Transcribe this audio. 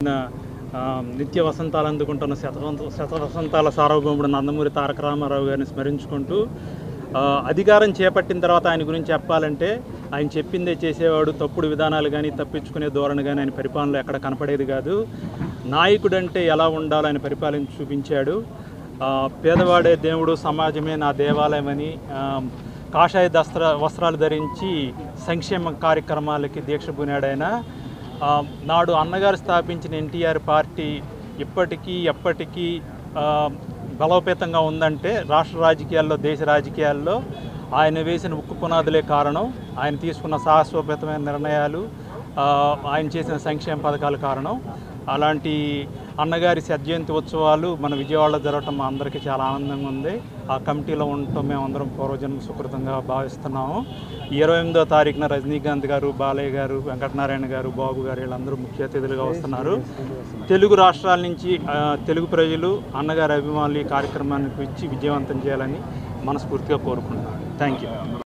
ఆ, నిత్య వసంతాలు అందుకుంటున్న శత శత వసంతాల సార్వభౌముడు నందమూరి తారక రామారావు గారిని స్మరించుకుంటూ ఆ, అధికారం చేపట్టిన తర్వాత ఆయన గురించి చెప్పాలంటే ఆయన చెప్పిందే చేసేవాడు తప్పుడు విధానాలు కానీ తప్పించుకునే ధోరణి కానీ ఆయన పరిపాలనలో ఎక్కడ కనపడేది కాదు నాయకుడు అంటే ఎలా ఉండాలో ఆయన పరిపాలన చూపించాడు ఆ, పేదవాడే దేవుడు సమాజమే నా దేవాలయం అని ఆ, కాషాయ దస్త్ర వస్త్రాలు ధరించి సంక్షేమ కార్యక్రమాలకి దీక్ష పూనాడు ఆయన ఆ, నాడు అన్నగారు స్థాపించిన ఎన్టీఆర్ పార్టీ ఇప్పటికీ ఎప్పటికీ ఆ, బలోపేతంగా ఉందంటే రాష్ట్ర రాజకీయాల్లో దేశ రాజకీయాల్లో ఆయన వేసిన ఉక్కు పునాదులే కారణం ఆయన తీసుకున్న సాహసోపేతమైన నిర్ణయాలు ఆ, ఆయన చేసిన సంక్షేమ పథకాల కారణం అలాంటి అన్నగారి సజ్జయంతి ఉత్సవాలు మన విజయవాడలో జరగటం మా అందరికీ చాలా ఆనందంగా ఉంది ఆ కమిటీలో ఉండటం మేమందరం పూర్వజన్మ సుకృతంగా భావిస్తున్నాము ఈ ఇరవై ఎనిమిదో తారీఖున రజనీకాంత్ గారు బాలయ్య గారు వెంకటనారాయణ గారు బాబు గారు వీళ్ళందరూ ముఖ్య అతిథులుగా వస్తున్నారు తెలుగు రాష్ట్రాల నుంచి ఆ, తెలుగు ప్రజలు అన్నగారి అభిమానులు ఈ కార్యక్రమానికి ఇచ్చి విజయవంతం చేయాలని మనస్ఫూర్తిగా కోరుకుంటున్నాను థ్యాంక్ యూ